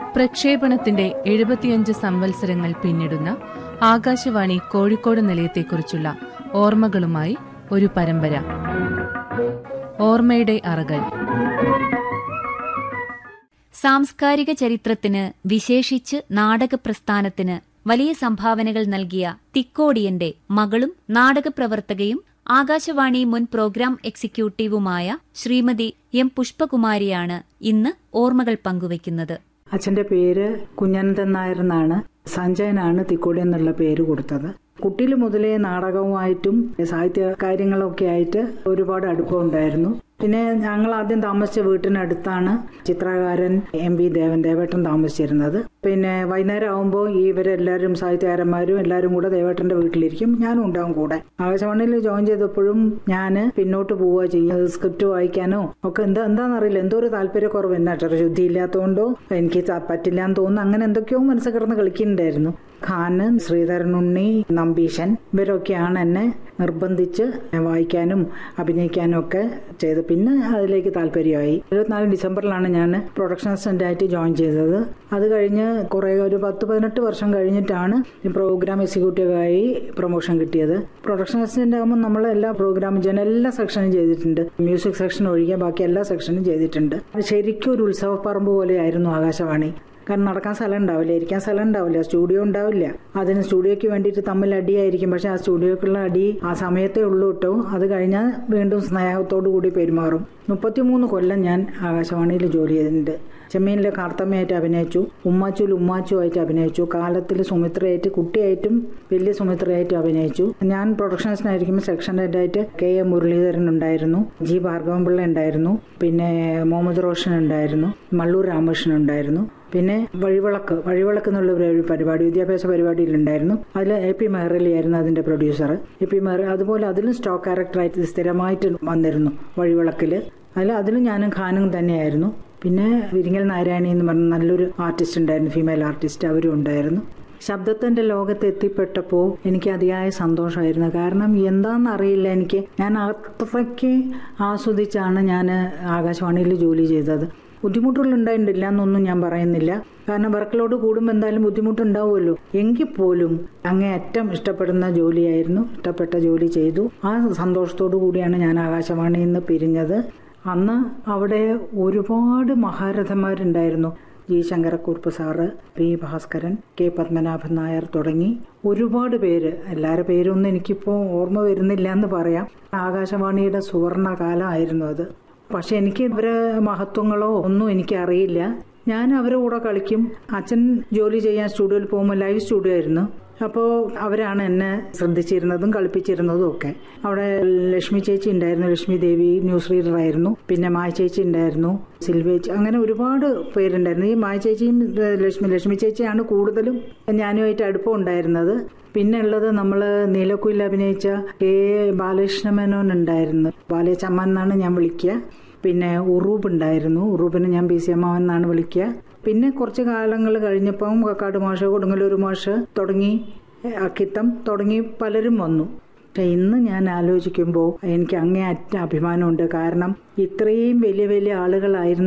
പ്രക്ഷേപണത്തിന്റെ എഴുപത്തിയഞ്ച് സംവത്സരങ്ങൾ പിന്നിടുന്ന ആകാശവാണി കോഴിക്കോട് നിലയത്തെക്കുറിച്ചുള്ള ഓർമ്മകളുമായി ഒരു പരമ്പര ഓർമ്മയുടെ അറകൾ സാംസ്കാരിക ചരിത്രത്തിന് വിശേഷിച്ച് നാടക പ്രസ്ഥാനത്തിന് വലിയ സംഭാവനകൾ നൽകിയ തിക്കോടിയന്റെ മകളും നാടകപ്രവർത്തകയും ആകാശവാണി മുൻ പ്രോഗ്രാം എക്സിക്യൂട്ടീവുമായ ശ്രീമതി എം പുഷ്പകുമാരിയാണ് ഇന്ന് ഓർമ്മകൾ പങ്കുവയ്ക്കുന്നത് അച്ഛന്റെ പേര് കുഞ്ഞനന്ദൻ നായർ എന്നാണ് സഞ്ജയനാണ് തിക്കോടി എന്നുള്ള പേര് കൊടുത്തത് കുട്ടിയിൽ മുതലേ നാടകവുമായിട്ടും സാഹിത്യ കാര്യങ്ങളൊക്കെ ആയിട്ട് ഒരുപാട് അടുപ്പമുണ്ടായിരുന്നു പിന്നെ ഞങ്ങൾ ആദ്യം താമസിച്ച വീട്ടിനടുത്താണ് ചിത്രകാരൻ എം വി ദേവൻ ദേവേട്ടൻ താമസിച്ചിരുന്നത് പിന്നെ വൈകുന്നേരം ആകുമ്പോൾ ഇവരെല്ലാവരും സാഹിത്യകാരന്മാരും എല്ലാവരും കൂടെ ദേവേട്ടന്റെ വീട്ടിലിരിക്കും ഞാനും ഉണ്ടാവും കൂടെ ആകാശവാണിയിൽ ജോയിൻ ചെയ്തപ്പോഴും ഞാൻ പിന്നോട്ട് പോവുക ചെയ്യുന്നത് സ്ക്രിപ്റ്റ് വായിക്കാനോ ഒക്കെ എന്താ എന്താണെന്നറിയില്ല എന്തോ ഒരു താല്പര്യക്കുറവ് എന്നെ അക്ഷരശുദ്ധി ഇല്ലാത്തതുകൊണ്ടോ എനിക്ക് ത- പറ്റില്ല എന്ന് തോന്നുന്നു അങ്ങനെ എന്തൊക്കെയോ മനസ്സിൽ കിടന്ന് കളിക്കുന്നുണ്ടായിരുന്നു ഖാന് ശ്രീധരനുണ്ണി നമ്പീശൻ ഇവരൊക്കെയാണ് എന്നെ നിർബന്ധിച്ച് വായിക്കാനും അഭിനയിക്കാനും ഒക്കെ ചെയ്ത് പിന്നെ അതിലേക്ക് താല്പര്യമായി ഇരുപത്തിനാല് ഡിസംബറിലാണ് ഞാൻ പ്രൊഡക്ഷൻ അസിസ്റ്റന്റ് ആയിട്ട് ജോയിൻ ചെയ്തത് അത് കഴിഞ്ഞ് കുറേ ഒരു പത്ത് പതിനെട്ട് വർഷം കഴിഞ്ഞിട്ടാണ് ഈ പ്രോഗ്രാം എക്സിക്യൂട്ടീവായി പ്രൊമോഷൻ കിട്ടിയത് പ്രൊഡക്ഷൻ അസിസ്റ്റന്റ് ആകുമ്പോൾ നമ്മൾ എല്ലാ പ്രോഗ്രാമും ചെയ്യുന്ന എല്ലാ സെക്ഷനും ചെയ്തിട്ടുണ്ട് മ്യൂസിക് സെക്ഷൻ ഒഴികെ ബാക്കി എല്ലാ സെക്ഷനും ചെയ്തിട്ടുണ്ട് ശരിക്കും ഒരു ഉത്സവപ്പറമ്പ് പോലെയായിരുന്നു ആകാശവാണി കാരണം നടക്കാൻ സ്ഥലം ഉണ്ടാവില്ല ഇരിക്കാൻ സ്ഥലം ഉണ്ടാവില്ല സ്റ്റുഡിയോ ഉണ്ടാവില്ല അതിന് സ്റ്റുഡിയോയ്ക്ക് വേണ്ടിയിട്ട് തമ്മിൽ അടിയായിരിക്കും പക്ഷെ ആ സ്റ്റുഡിയോക്കുള്ള അടി ആ സമയത്തേ ഉള്ളൂ കേട്ടോ അത് കഴിഞ്ഞാൽ വീണ്ടും സ്നേഹത്തോടു കൂടി പെരുമാറും മുപ്പത്തിമൂന്ന് കൊല്ലം ഞാൻ ആകാശവാണിയിൽ ജോലി ചെയ്തിട്ടുണ്ട് ചെമ്മീനിലെ കാർത്തമ്മയായിട്ട് അഭിനയിച്ചു ഉമ്മാച്ചുൽ ഉമ്മാച്ചുമായിട്ട് അഭിനയിച്ചു കാലത്തിൽ സുമിത്രയായിട്ട് കുട്ടിയായിട്ടും വലിയ സുമിത്രയായിട്ടും അഭിനയിച്ചു ഞാൻ പ്രൊഡക്ഷൻസിനായിരിക്കുമ്പോൾ സെക്ഷൻ ഹെഡായിട്ട് കെ എ മുരളീധരൻ ഉണ്ടായിരുന്നു ജി ഭാർഗവൻപിള്ള ഉണ്ടായിരുന്നു പിന്നെ മുഹമ്മദ് റോഷൻ ഉണ്ടായിരുന്നു മള്ളൂർ രാമകൃഷ്ണൻ ഉണ്ടായിരുന്നു പിന്നെ വഴിവിളക്ക് വഴിവിളക്ക് എന്നുള്ള ഒരു പരിപാടി വിദ്യാഭ്യാസ പരിപാടിയിലുണ്ടായിരുന്നു അതിൽ എ പി മെഹ്റലി ആയിരുന്നു അതിന്റെ പ്രൊഡ്യൂസർ എ പി മെഹ്റ അതുപോലെ അതിലും സ്റ്റോക്ക് ക്യാരക്ടറായിട്ട് സ്ഥിരമായിട്ട് വന്നിരുന്നു വഴിവിളക്കിൽ അതിൽ അതിലും ഞാനും ഖാനും തന്നെയായിരുന്നു പിന്നെ വിരിങ്ങൽ നാരായണി എന്ന് പറഞ്ഞ നല്ലൊരു ആർട്ടിസ്റ്റ് ഉണ്ടായിരുന്നു ഫീമെയിൽ ആർട്ടിസ്റ്റ് അവരും ഉണ്ടായിരുന്നു ശബ്ദത്തിന്റെ ലോകത്ത് എത്തിപ്പെട്ടപ്പോൾ എനിക്ക് അതിയായ സന്തോഷമായിരുന്നു കാരണം എന്താണെന്ന് അറിയില്ല എനിക്ക് ഞാൻ അത്രയ്ക്ക് ആസ്വദിച്ചാണ് ഞാൻ ആകാശവാണിയിൽ ജോലി ചെയ്തത് ബുദ്ധിമുട്ടുകൾ ഉണ്ടായിട്ടില്ല എന്നൊന്നും ഞാൻ പറയുന്നില്ല കാരണം വർക്കിലോട് കൂടുമ്പോൾ എന്തായാലും ബുദ്ധിമുട്ടുണ്ടാവുമല്ലോ എങ്കിൽ പോലും അങ്ങേയറ്റം ഇഷ്ടപ്പെടുന്ന ജോലിയായിരുന്നു ഇഷ്ടപ്പെട്ട ജോലി ചെയ്തു ആ സന്തോഷത്തോടു കൂടിയാണ് ഞാൻ ആകാശവാണിയിൽ നിന്ന് പിരിഞ്ഞത് അന്ന് അവിടെ ഒരുപാട് മഹാരഥന്മാരുണ്ടായിരുന്നു G Sankara Kurup sir P Bhaskaran K Padmanabhan Nair തുടങ്ങി ഒരുപാട് പേര് എല്ലാവരുടെ പേരൊന്നും എനിക്കിപ്പോൾ ഓർമ്മ വരുന്നില്ല എന്ന് പറയാം ആകാശവാണിയുടെ സുവർണ കാലമായിരുന്നു അത് പക്ഷെ എനിക്ക് ഇവരെ മഹത്വങ്ങളോ ഒന്നും എനിക്ക് അറിയില്ല ഞാൻ അവരുടെ കൂടെ കളിക്കും അച്ഛൻ ജോലി ചെയ്യാൻ സ്റ്റുഡിയോയിൽ പോകുമ്പോൾ ലൈവ് സ്റ്റുഡിയോ ആയിരുന്നു അപ്പോൾ അവരാണ് എന്നെ ശ്രദ്ധിച്ചിരുന്നതും കളിപ്പിച്ചിരുന്നതും ഒക്കെ അവിടെ ലക്ഷ്മി ചേച്ചി ഉണ്ടായിരുന്നു ലക്ഷ്മി ദേവി ന്യൂസ് റീഡർ ആയിരുന്നു പിന്നെ മായ ചേച്ചി ഉണ്ടായിരുന്നു സിൽവേച്ചി അങ്ങനെ ഒരുപാട് പേരുണ്ടായിരുന്നു ഈ മായ ചേച്ചിയും ഏഹ്, ലക്ഷ്മി ലക്ഷ്മി ചേച്ചിയാണ് കൂടുതലും ഞാനുമായിട്ട് അടുപ്പം ഉണ്ടായിരുന്നത് പിന്നെ ഉള്ളത് നമ്മൾ നീലക്കുയിൽ അഭിനയിച്ച കെ ബാലകൃഷ്ണ മേനോൻ ഉണ്ടായിരുന്നു ബാലച്ചമ്മൻ എന്നാണ് ഞാൻ വിളിക്കുക പിന്നെ ഉറൂബ് ഉണ്ടായിരുന്നു ഉറൂബിനെ ഞാൻ പി സി അമ്മാവൻ എന്നാണ് വിളിക്കുക പിന്നെ കുറച്ച് കാലങ്ങൾ കഴിഞ്ഞപ്പം കക്കാട് മാഷ് കൊടുങ്ങല്ലൂർ മാഷ് തുടങ്ങി അക്കിത്തം തുടങ്ങി പലരും വന്നു പക്ഷെ ഇന്ന് ഞാൻ ആലോചിക്കുമ്പോൾ എനിക്ക് അങ്ങേയറ്റ അഭിമാനമുണ്ട് കാരണം ഇത്രയും വലിയ വലിയ ആളുകളായിരുന്നു